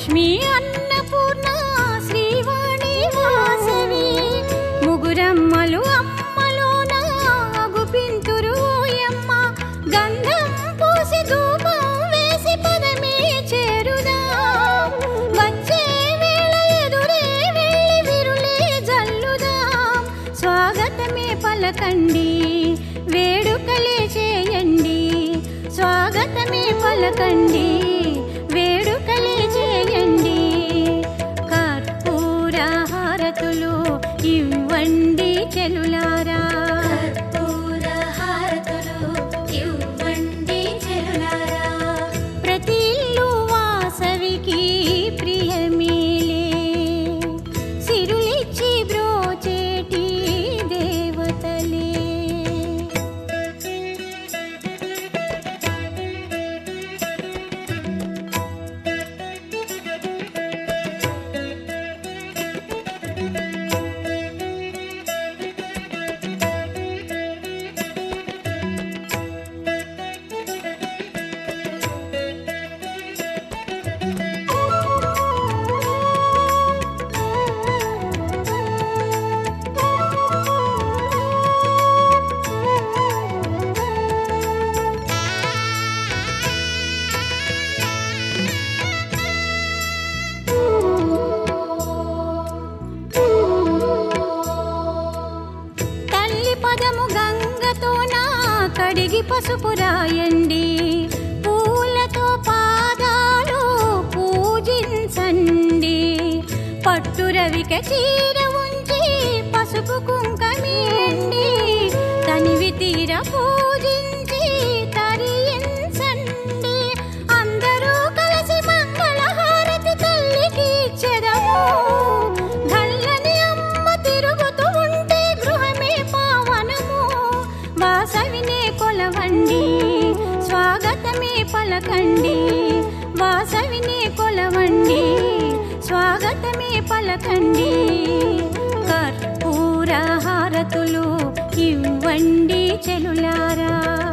లక్ష్మీ అన్నపూర్ణ శ్రీవాణి వాసవి ముగురమ్మలు అమ్మలోన అగుపింతురు ఓయమ్మ గంధం పూసి ధూపం వేసి పదమే చేరుదా వచ్చే వేళ ఎదురే వెళ్ళి విరులే జల్లుదాం స్వాగతమే పలకండి వేడుకలే చేయండి స్వాగతమే పలకండి వేడుకలే చేయండి కర్పూర హారతులు ఇవ్వండి చెలులారా కర్పూర హారతులు ఇవ్వండి చెలులారా ప్రతి ఇల్లు వాసవికి ప్రియమేలే సిరులిచ్చి బ్రోచేటి దేవతలే తల్లి పదము గంగతో నా కడిగి పసుపు రాయండి పూలతో పాదాలు పూజించండి పట్టు రవిక చీర ఉంచి పసుపు కుంకమేయండి తనివి తీర పూజించి తరించండి అందరూ కలిసి మంగళహారతి తల్లికి ఇచ్చెదము గల్లని అమ్మ తిరుగుతూ ఉంటే గృహమే పావనము వాసవినే కొలవండి స్వాగతమే పలకండి వాసవినే కొలవండి స్వాగతమే పలకండి కర్పూర హారతులు ఇవ్వండి చెలులారా